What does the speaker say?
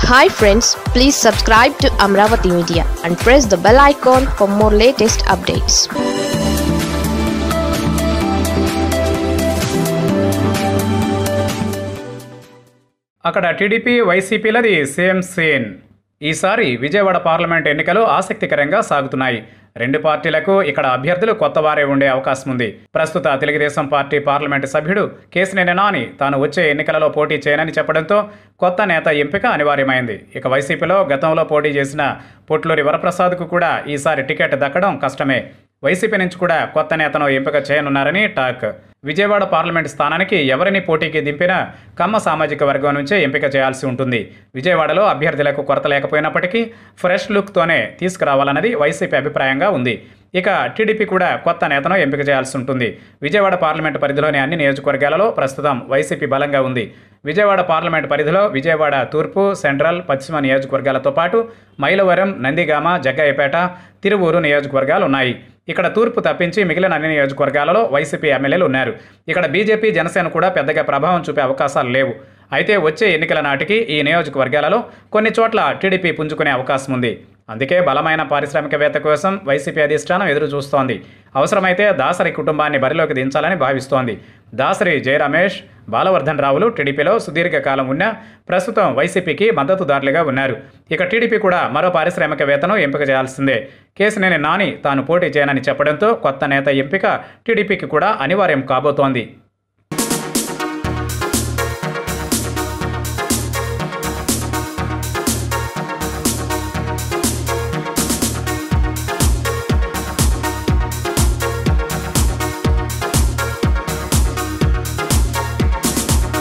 hi friends please subscribe to Amaravati media and press the bell icon for more latest updates అక్కడ TDP వైసీపీలది same సేన్ ఈసారి Vijayawada parliament ఎన్నికలు ఆసక్తికరంగా సాగుతున్నాయి రెండు పార్టీలకు ఇక్కడ అభ్యర్థులు కొత్త వారే ఉండే అవకాశం ఉంది ప్రస్తుత తెలుగుదేశం పార్టీ పార్లమెంటు సభ్యుడు కేసినేని నాని తాను వచ్చే ఎన్నికలలో పోటీ చేయనని చెప్పడంతో కొత్త నేత ఎంపిక అనివార్యమైంది ఇక వైసీపీలో గతంలో పోటీ చేసిన పొట్లూరి వరప్రసాద్కు కూడా ఈసారి టికెట్ దక్కడం కష్టమే వైసీపీ నుంచి కూడా కొత్త నేతను ఎంపిక చేయనున్నారని టాక్ విజయవాడ పార్లమెంట్ స్థానానికి ఎవరిని పోటీకి దింపినా కమ్మ సామాజిక వర్గం నుంచే ఎంపిక చేయాల్సి ఉంటుంది విజయవాడలో అభ్యర్థులకు కొరత లేకపోయినప్పటికీ ఫ్రెష్ లుక్తోనే తీసుకురావాలన్నది వైసీపీ అభిప్రాయంగా ఉంది ఇక టీడీపీ కూడా కొత్త నేతను ఎంపిక చేయాల్సి ఉంటుంది విజయవాడ పార్లమెంటు పరిధిలోని అన్ని నియోజకవర్గాలలో ప్రస్తుతం వైసీపీ బలంగా ఉంది విజయవాడ పార్లమెంట్ పరిధిలో విజయవాడ తూర్పు సెంట్రల్ పశ్చిమ నియోజకవర్గాలతో పాటు మైలవరం నందిగామ జగ్గయ్యపేట తిరువూరు నియోజకవర్గాలు ఉన్నాయి ఇక్కడ తూర్పు తప్పించి మిగిలిన అన్ని నియోజకవర్గాలలో వైసీపీ ఎమ్మెల్యేలు ఉన్నారు ఇక్కడ బీజేపీ జనసేన కూడా పెద్దగా ప్రభావం చూపే అవకాశాలు లేవు అయితే వచ్చే ఎన్నికల నాటికి ఈ నియోజకవర్గాలలో కొన్ని చోట్ల టీడీపీ పుంజుకునే అవకాశం ఉంది అందుకే బలమైన పారిశ్రామికవేత్త కోసం వైసీపీ అధిష్టానం ఎదురు చూస్తోంది అవసరమైతే దాసరి కుటుంబాన్ని బరిలోకి దించాలని భావిస్తోంది దాసరి జయరమేష్ బాలవర్ధన్ రావులు టీడీపీలో సుదీర్ఘకాలం ఉన్నా ప్రస్తుతం వైసీపీకి మద్దతుదారులుగా ఉన్నారు ఇక టీడీపీ కూడా మరో పారిశ్రామికవేత్తను ఎంపిక చేయాల్సిందే కేసినేని నాని తాను పోటీ చేయనని చెప్పడంతో కొత్త నేత ఎంపిక టీడీపీకి కూడా అనివార్యం కాబోతోంది